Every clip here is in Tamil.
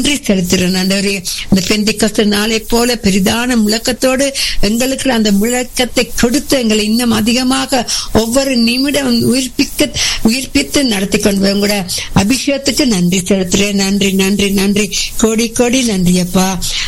நன்றி செலுத்துகிறேன் ஆண்டவரே இந்த பெந்தைக்கஸ்து நாளை போல பெரிதான முழக்கத்தோடு எங்களுக்கு அந்த முழக்கத்தை கொடுத்து எங்களை இன்னும் அதிகமாக ஒவ்வொரு நிமிடம் உயிர்ப்பிக்க உயிர்ப்பித்து நடத்தி கொண்டு வரும் கூட அபிஷேகத்துக்கு நன்றி செலுத்துறேன் நன்றி நன்றி நன்றி கோடி கோடி நன்றி அப்பா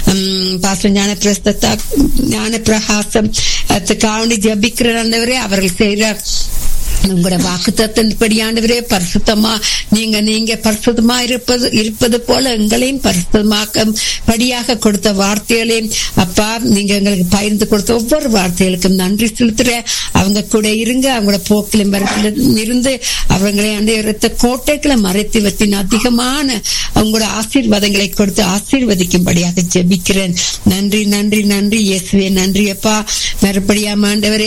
பாச ஞான பிரஸ்தா ஞான பிரகாசம் காவணி ஜபிக்கிற ஆண்டவரே அவர்கள் செய்கிற உங்களோட வாக்கு தத்தின்படி ஆண்டவரே பரிசுத்தமா நீங்க நீங்க பரிசுத்தமா இருப்பது இருப்பது போல எங்களையும் பரிசுத்தமாக்க படியாக கொடுத்த வார்த்தைகளையும் அப்பா நீங்க எங்களுக்கு பகிர்ந்து கொடுத்த ஒவ்வொரு வார்த்தைகளுக்கும் நன்றி செலுத்துறேன் அவங்க கூட இருங்க அவங்களோட போக்கிலும் மரத்திலும் இருந்து அவங்களை அந்த இரத்த கோட்டைகளை மறைத்து வச்சின் அதிகமான அவங்களோட ஆசீர்வாதங்களை கொடுத்து ஆசீர்வதிக்கும்படியாக ஜெபிக்கிறேன் நன்றி நன்றி நன்றி இயேசுவே நன்றி அப்பா மறுபடியா ஆண்டவரே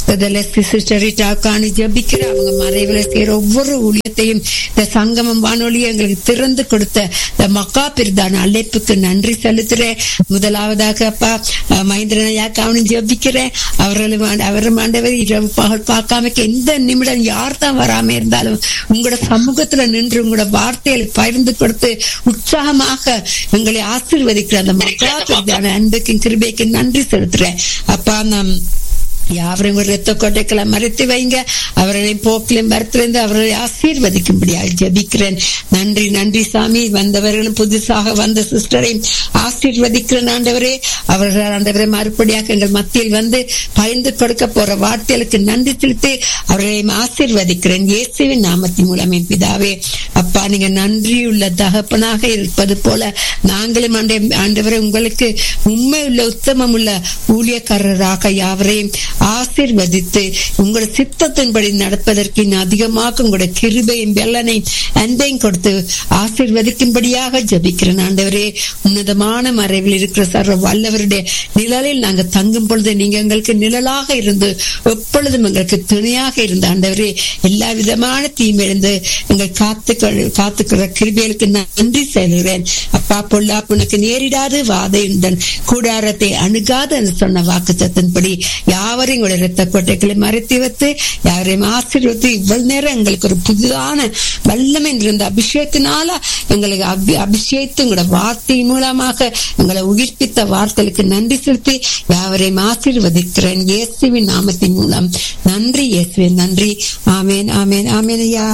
சிஸ்டரிட்டாக்கானு ஜெபி ஜபிக்கிற அவங்க மறைவுல செய்யற ஒவ்வொரு ஊழியத்தையும் இந்த சங்கமம் வானொலியை எங்களுக்கு திறந்து கொடுத்த இந்த மக்கா பிரிதான அழைப்புக்கு நன்றி செலுத்துறேன் முதலாவதாக அப்பா மகேந்திரனையாக்கு அவனும் ஜபிக்கிறேன் அவர்களும் அவரும் ஆண்டவர் இரவு பகல் பார்க்காம எந்த நிமிடம் யார் தான் வராம இருந்தாலும் உங்களோட சமூகத்துல நின்று உங்களோட வார்த்தைகளை பகிர்ந்து கொடுத்து உற்சாகமாக எங்களை ஆசீர்வதிக்கிற அந்த மக்கா பிரிதான அன்புக்கும் கிருபைக்கு நன்றி செலுத்துறேன் அப்பா நாம் யாவரையும் ஒரு ரத்த கோட்டைகளை மறைத்து வைங்க அவர்களை போக்கிலும் மரத்திலிருந்து அவர்களை ஆசீர்வதிக்கும்படியாக ஜபிக்கிறேன் நன்றி நன்றி சாமி வந்தவர்களும் புதுசாக வந்த சிஸ்டரையும் ஆசீர்வதிக்கிறேன் ஆண்டவரே அவர்கள் ஆண்டவரை மறுபடியாக எங்கள் மத்தியில் வந்து பயந்து கொடுக்க போற வார்த்தைகளுக்கு நன்றி செலுத்தி அவர்களையும் ஆசீர்வதிக்கிறேன் இயேசுவின் நாமத்தின் மூலம் என் பிதாவே அப்பா நீங்க நன்றியுள்ள தகப்பனாக இருப்பது போல நாங்களும் ஆண்டவரை உங்களுக்கு உண்மை உள்ள உத்தமம் உள்ள ஊழியக்காரராக யாவரையும் ஆசிர்வதித்து உங்களோட சித்தத்தின்படி நடப்பதற்கு அதிகமாக உங்களோட கிருபையும் வெள்ளனையும் அன்பையும் கொடுத்து ஆசிர்வதிக்கும்படியாக ஜபிக்கிறேன் ஆண்டவரே உன்னதமான மறைவில் இருக்கிற சர்வ வல்லவருடைய நிழலில் நாங்க தங்கும் பொழுது நீங்க எங்களுக்கு நிழலாக இருந்து எப்பொழுதும் எங்களுக்கு துணையாக இருந்த ஆண்டவரே எல்லா விதமான தீமிழந்து எங்கள் காத்து காத்துக்கிற கிருபிகளுக்கு நன்றி செல்கிறேன் அப்பா பொல்லா உனக்கு நேரிடாது வாதையுடன் கூடாரத்தை அணுகாது என்று சொன்ன வாக்கு சத்தின்படி யாவரையும் உங்களுடைய ரத்த கோட்டைகளை மறைத்து வைத்து யாரையும் ஆசீர்வத்து இவ்வளவு நேரம் எங்களுக்கு ஒரு புதிதான வல்லமை இருந்த அபிஷேகத்தினால எங்களுக்கு அபி அபிஷேகத்து உங்களோட வார்த்தை மூலமாக எங்களை உயிர்ப்பித்த வார்த்தைகளுக்கு நன்றி செலுத்தி யாவரையும் ஆசீர்வதிக்கிறேன் இயேசுவின் நாமத்தின் மூலம் நன்றி இயேசுவின் நன்றி ஆமேன் ஆமேன் ஆமேன் ஐயா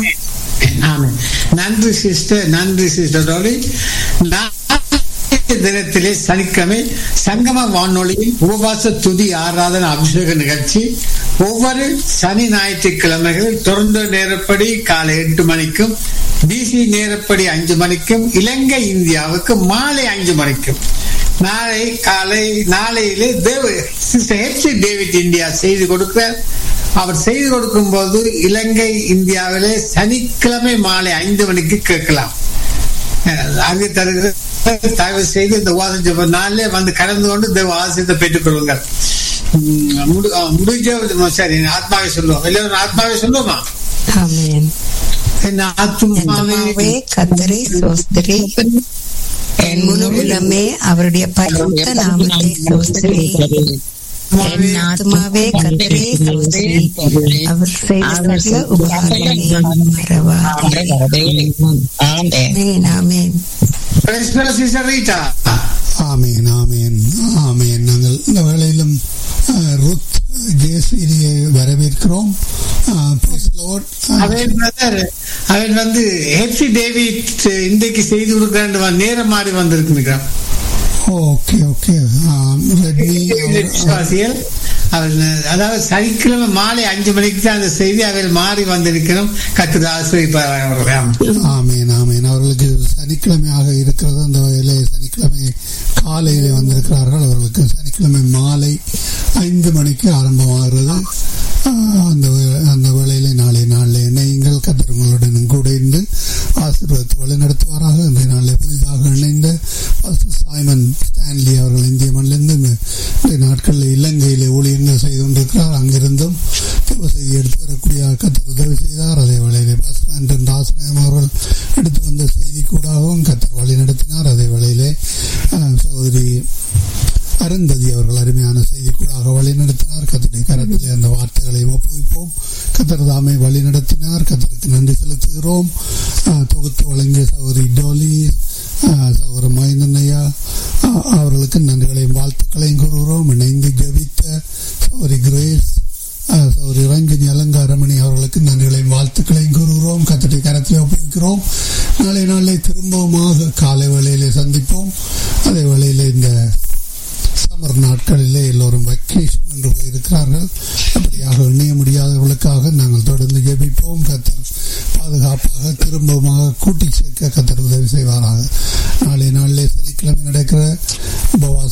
நன்றி சிஸ்டர் நன்றி சிஸ்டர் தினத்திலே சனிக்கிழமை சங்கம வானொலியில் உபவாச துதி ஆராதன அபிஷேக நிகழ்ச்சி ஒவ்வொரு சனி ஞாயிற்றுக்கிழமைகளில் தொடர்ந்து நேரப்படி காலை எட்டு மணிக்கும் டிசி நேரப்படி அஞ்சு மணிக்கும் இலங்கை இந்தியாவுக்கு மாலை அஞ்சு மணிக்கும் நாளை காலை நாளையிலே தேவ ஹெச்சி டேவிட் இந்தியா செய்து கொடுக்கிறார் அவர் செய்து கொடுக்கும் போது இலங்கை இந்தியாவிலே சனிக்கிழமை மாலை ஐந்து மணிக்கு கேட்கலாம் அங்கே தருகிற தயவு செய்து இந்த வாசம் நாளே வந்து கடந்து கொண்டு தேவ ஆசிரியத்தை பெற்றுக் கொள்ளுங்கள் முடிஞ்ச சரி ஆத்மாவை சொல்லுவோம் எல்லாரும் ஆத்மாவை சொல்லுவோமா என்ன ஆத்மாவே கத்தரை சோஸ்திரி என் முழு உள்ளமே அவருடைய பரிசுத்த நாமத்தை சோஸ்திரி என் ஆத்மாவே கத்தரே சோஸ்திரி அவர் செய்த சகல உபகாரங்களை மறவாதே ஆமென் ஆமென் ஆமேன் ஆமேன் ஆமேன் நாங்கள் இந்த வேளையிலும் ருத் ஜேசிரியை வரவேற்கிறோம் அவன் வந்து ஹெச்சி டேவிட் இன்றைக்கு செய்து கொடுக்கிறான் நேரம் மாறி வந்திருக்கிறான் ஓகே ஓகே விசுவாசிகள் அதாவது சனிக்கிழமை மாலை அஞ்சு மணிக்கு தான் அந்த செய்தி அவர்கள் மாறி வந்திருக்கிறோம் கத்துது ஆசிரியப்பார் ஆமேன் ஆமேன் அவர்களுக்கு சனிக்கிழமையாக இருக்கிறது அந்த வகையிலே சனிக்கிழமை காலையிலே வந்திருக்கிறார்கள் அவர்களுக்கு சனிக்கிழமை மாலை ஐந்து மணிக்கு ஆரம்பமாகிறது அந்த அந்த வேளையிலே நாளை நாளில் இணையுங்கள் கத்திரங்களுடன் கூட இருந்து ஆசீர்வாதத்தை வழிநடத்துவாராக இந்த நாளில் புதிதாக இணைந்த சாய்மன் ஸ்டான்லி அவர்கள் இந்திய மண்ணிலிருந்து இந்த நாட்களில் இலங்கையிலே ஊழியங்கள் செய்து கொண்டிருக்கிறார் அங்கிருந்தும் தேவ செய்தி எடுத்து வரக்கூடிய கத்தர் உதவி செய்தார் அதே வேளையிலே பாஸ்டன் ஆசிரியம் அவர்கள் எடுத்து வந்த செய்தி கூடாகவும் கத்தர் வழி நடத்தினார் அதே வேளையிலே சகோதரி அருந்ததி அவர்கள் அருமையான செய்தி கூடாக வழி நடத்தினார் கத்தருடைய கரத்திலே அந்த வார்த்தைகளை ஒப்புவிப்போம் கத்தர் தாமை வழி நடத்தினார் கத்தருக்கு நன்றி செலுத்துகிறோம் தொகுத்து வழங்கிய சகோதரி டோலி சகோதர மகே மைந்தன் ஐயா அ- அவர்களுக்கு நன்றிகளையும் வாழ்த்துக்களையும் கூறுகிறோம் இணைந்து ஜெபித்த சௌரி கிரேஸ் அஹ், சௌரி ரஞ்சினி அலங்காரமணி அவர்களுக்கு நன்றிகளையும் வாழ்த்துக்களையும் கூறுகிறோம் கத்தடி கரத்தில் ஒப்புவிக்கிறோம் நாளை நாளை திரும்பவுமாக காலை வேளையிலே சந்திப்போம் அதே வேளையிலே இந்த சம்மர் நாட்களிலே எல்லோரும் வெக்கேஷன் என்று போயிருக்கிறார்கள் அப்படியாக இணைய முடியாதவர்களுக்காக நாங்கள் தொடர்ந்து ஜெபிப்போம் கத்தர் பாதுகாப்பாக திரும்பமாக கூட்டி சேர்க்க கத்தர் உதவி செய்வார்